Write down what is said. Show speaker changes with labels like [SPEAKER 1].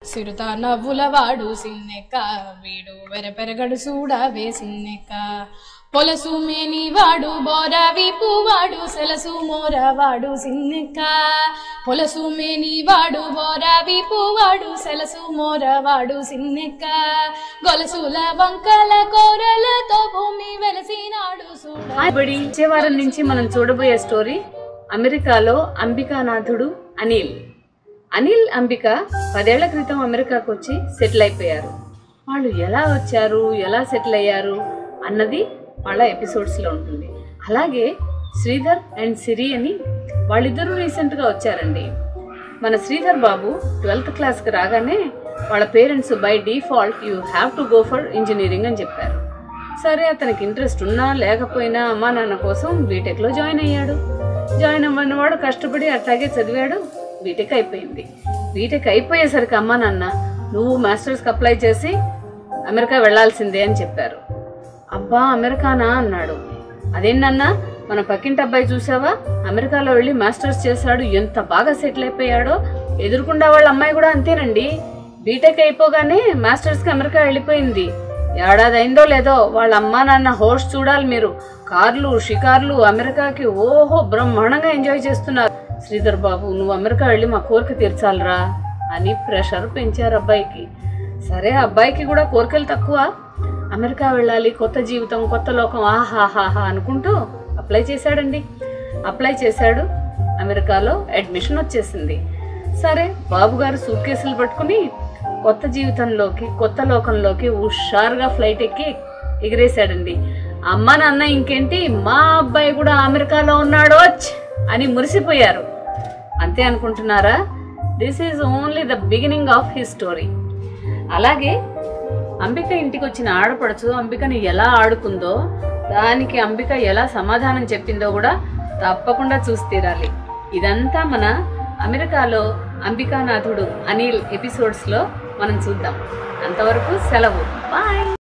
[SPEAKER 1] సిరుత నవ్వుల వాడు సిన్నెక్క వీడు వెరపెరగడు చూడవే సిన్నెక్క పొలసు మేని వాడు బోర వీపు వాడు సెలసు మోర వాడు సిన్నెక్క పొలసు మేని వాడు బోర వీపు వాడు సెలసు మోర వాడు సిన్నెక్క గొలసుల వంకల కోరలతో భూమి వెలసినాడు చూడ
[SPEAKER 2] హాయ్ బడి వచ్చే వారం నుంచి మనం చూడబోయే స్టోరీ అమెరికాలో అంబికానాథుడు అనిల్ అనిల్ అంబిక పదేళ్ల క్రితం అమెరికాకు వచ్చి సెటిల్ అయిపోయారు వాళ్ళు ఎలా వచ్చారు ఎలా సెటిల్ అయ్యారు అన్నది వాళ్ళ ఎపిసోడ్స్లో ఉంటుంది అలాగే శ్రీధర్ అండ్ సిరి అని వాళ్ళిద్దరూ రీసెంట్గా వచ్చారండి మన శ్రీధర్ బాబు ట్వెల్త్ క్లాస్కి రాగానే వాళ్ళ parents by default you have to go for engineering అని చెప్పారు సరే అతనికి ఇంట్రెస్ట్ ఉన్నా లేకపోయినా అమ్మా నాన్న కోసం బీటెక్లో జాయిన్ అయ్యాడు జాయిన్ అవ్వనివాడు కష్టపడి అట్లాగే చదివాడు బీటెక్ అయిపోయింది బీటెక్ అయిపోయేసరికి అమ్మా నాన్న నువ్వు మాస్టర్స్కి అప్లై చేసి అమెరికా వెళ్ళాల్సిందే అని చెప్పారు అబ్బా అమెరికానా అన్నాడు అదేంటన్నా మన పక్కింటి అబ్బాయి చూసావా అమెరికాలో వెళ్ళి మాస్టర్స్ చేశాడు ఎంత బాగా సెటిల్ అయిపోయాడో ఎదురుకుండా వాళ్ళ అమ్మాయి కూడా అంతేనండి బీటెక్ అయిపోగానే మాస్టర్స్కి అమెరికా వెళ్ళిపోయింది ఏడాది అయిందో లేదో వాళ్ళ అమ్మా నాన్న హోస్ట్ చూడాలి మీరు కార్లు షికార్లు అమెరికాకి ఓహో బ్రహ్మాండంగా ఎంజాయ్ చేస్తున్నారు శ్రీధర్ బాబు నువ్వు అమెరికా వెళ్ళి మా కోరిక తీర్చాలిరా అని ప్రెషర్ పెంచారు అబ్బాయికి సరే అబ్బాయికి కూడా కోరికలు తక్కువ అమెరికా వెళ్ళాలి కొత్త జీవితం కొత్త లోకం ఆహాహాహా అనుకుంటూ అప్లై చేశాడండి అప్లై చేశాడు అమెరికాలో అడ్మిషన్ వచ్చేసింది సరే బాబు గారు సూట్ కేసులు పట్టుకుని కొత్త జీవితంలోకి కొత్త లోకంలోకి హుషారుగా ఫ్లైట్ ఎక్కి ఎగిరేశాడండి అమ్మ నాన్న ఇంకేంటి మా అబ్బాయి కూడా అమెరికాలో ఉన్నాడు అని మురిసిపోయారు అంతే అనుకుంటున్నారా this is only the beginning of his story అలాగే అంబిక ఇంటికి వచ్చిన ఆడపడుచు అంబికని ఎలా ఆడుకుందో దానికి అంబిక ఎలా సమాధానం చెప్పిందో కూడా తప్పకుండా చూసి తీరాలి ఇదంతా మన అమెరికాలో అంబికానాథుడు అనిల్ ఎపిసోడ్స్లో మనం చూద్దాం అంతవరకు సెలవు బాయ్